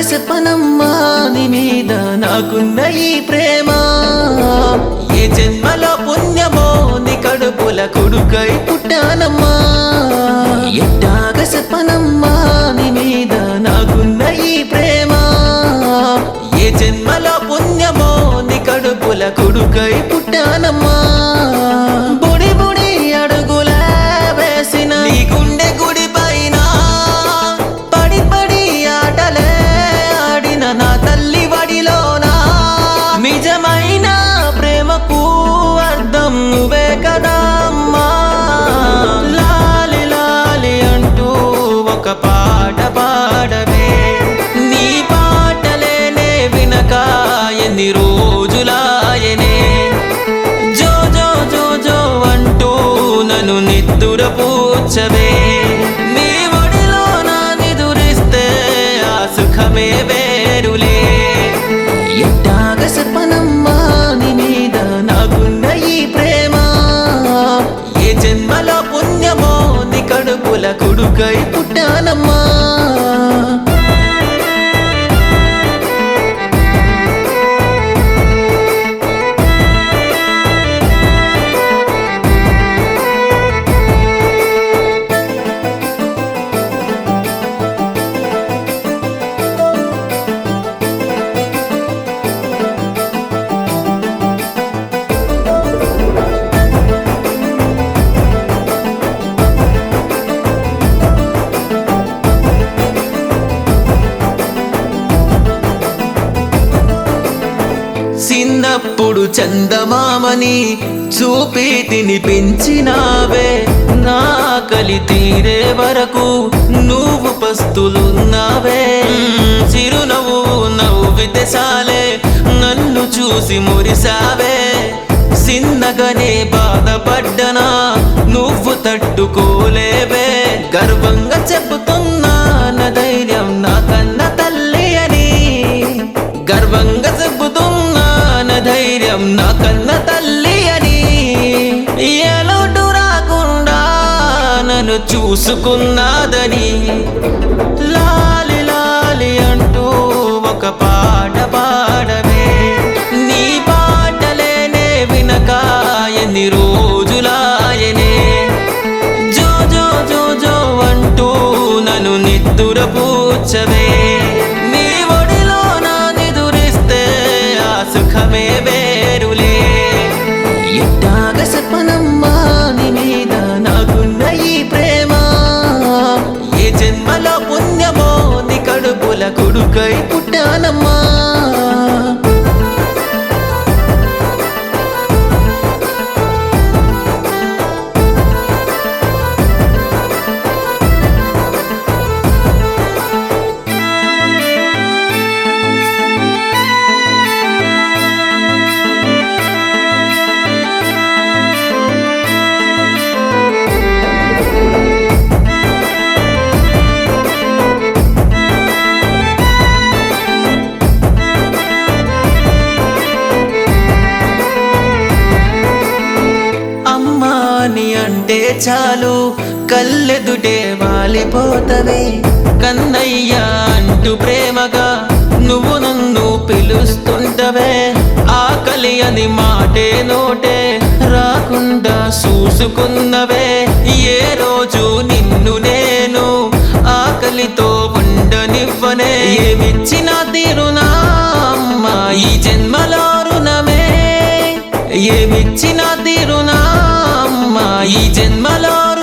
చెప్పనమ్మా నీ మీద నాకున్న ఈ ప్రేమ ఏ జన్మలో పుణ్యమో నీ కడుపుల కొడుకై పుట్టానమ్మా ఎట్టాగ చెప్పనమ్మా నీ మీద నాకున్న ఈ ప్రేమ ఏ జన్మలో పుణ్యమో నీ కడుపుల కొడుకై పుట్టానమ్మా బుడి బుడి అడుగుల వేసిన నీ గుండె గుడి పైన పడి పడి ఆటలే ఆడిన నా తల్లి వడిలోనా నిజమైన ప్రేమకు అర్థం నువ్వే కదా అమ్మా లాలి లాలి అంటూ ఒక పాట పాడవే నీ పాటలేనే వినక ఎన్ని రోజులాయనే జో జో జో జో అంటూ నన్ను నిద్దుర పూచవే నీ ఒడిలో నా నిదురిస్తే ఆ సుఖమే వేరులే ఎట్టాగ చెప్పనమ్మా నీ మీద నాకున్న ఈ ప్రేమ ఏ జన్మలో పుణ్యమో నీ కడుపుల కొడుకై పుట్టానమ్మా చిన్నప్పుడు చందమామని చూపి తినిపించినావే నా కలి తీరే వరకు నువ్వు పస్తులున్నావే చిరునవ్వు నవ్వితే సాలే నన్ను చూసి మురిసావే చిన్నగానే బాధపడ్డనా నువ్వు తట్టుకోలేవే గర్వంగా చెబుతున్నా నా ధైర్యం నా కన్న తల్లి అని గర్వంగా చెబుతున్నా నా ధైర్యం నా కన్న తల్లి అని ఏ లోటు రాకుండా నన్ను చూసుకున్నాదని లాలి లాలి అంటూ ఒక పాట పాడవే నీ పాటలేనే వినక ఎన్ని రోజులాయనే జో జో జో జో అంటూ నన్ను నిద్దుర పూచవే నీ ఒడిలో నా నిదురిస్తే ఆ సుఖమే వేరులే ఎట్టాగ చెప్పనమ్మా నీ మీద నాకున్న ఈ ప్రేమ ఏ జన్మలో పుణ్యమో నీ కడుపుల కొడుకై పుట్టానమ్మా అమ్మా అని అంటే చాలు కళ్ళెదుటే వాలిపోతవే కన్నయ్య అంటూ ప్రేమగా నువ్వు నన్ను పిలుస్తుంటవే ఆకలి అని మాటే నోటే రాకుండా చూసుకున్నవే ఏ రోజు నిన్ను నేను ఆకలితో ఉండనివ్వనే ఏమిచ్చిన తీరునా అమ్మా ఈ జన్మలో రుణమే ఏమిచ్చిన తీరునా అమ్మా ఈ జన్మలో